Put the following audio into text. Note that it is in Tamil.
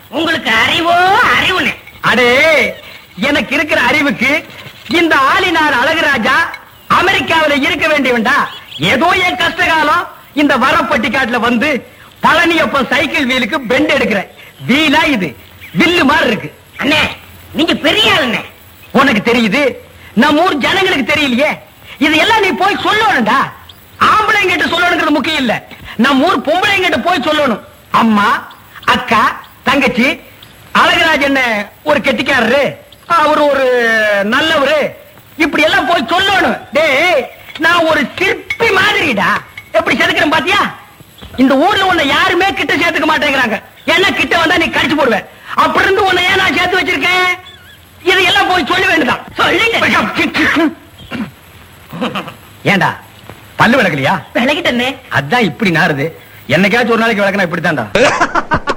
உங்களுக்கு அறிவோ அறிவுனே அடே எனக்கு இருக்கிற அறிவுக்கு இந்த ஆளினார் அழகுராஜா அமெரிக்காவில இருக்க வேண்டியவன்டா ஏதோ என் கஷ்ட காலம் இந்த வரப்பட்டிக்காட்டுல வந்து பழனியப்பன் சைக்கிள் வீலுக்கு பெண்ட் எடுக்கிறேன் வீலா இது வில்லு மாதிரி இருக்கு அண்ணே நீங்க பெரிய ஆளுண்ணே உனக்கு தெரியுது நம்ம ஊர் ஜனங்களுக்கு தெரியலையே இது எல்லாம் நீ போய் சொல்லணும்டா ஆம்பளைங்கிட்ட சொல்லணுங்கிறது முக்கியம் இல்ல நம்ம ஊர் பொம்பளைங்கிட்ட போய் சொல்லணும் அம்மா அக்கா தங்கச்சி அழகராஜ் என்ன ஒரு கெட்டிக்காரரு அவர் ஒரு நல்லவரு இப்படி எல்லாம் போய் சொல்லணும் டேய் நான் ஒரு சிற்பி மாதிரிடா எப்படி செதுக்கிறேன் பாத்தியா இந்த ஊர்ல உன்னை யாருமே கிட்ட சேர்த்துக்க மாட்டேங்கிறாங்க என்ன கிட்ட வந்தா நீ கடிச்சு போடுவேன் அப்படி இருந்து உன்னை ஏன் நான் சேர்த்து வச்சிருக்கேன் இதையெல்லாம் போய் சொல்ல வேண்டியதான் சொல்லுங்க ஏண்டா பல்லு விளக்கலையா விலகிட்டே அதான் இப்படி நாருது என்னைக்காச்சும் ஒரு நாளைக்கு விளக்கணும் இப்படித்தான்டா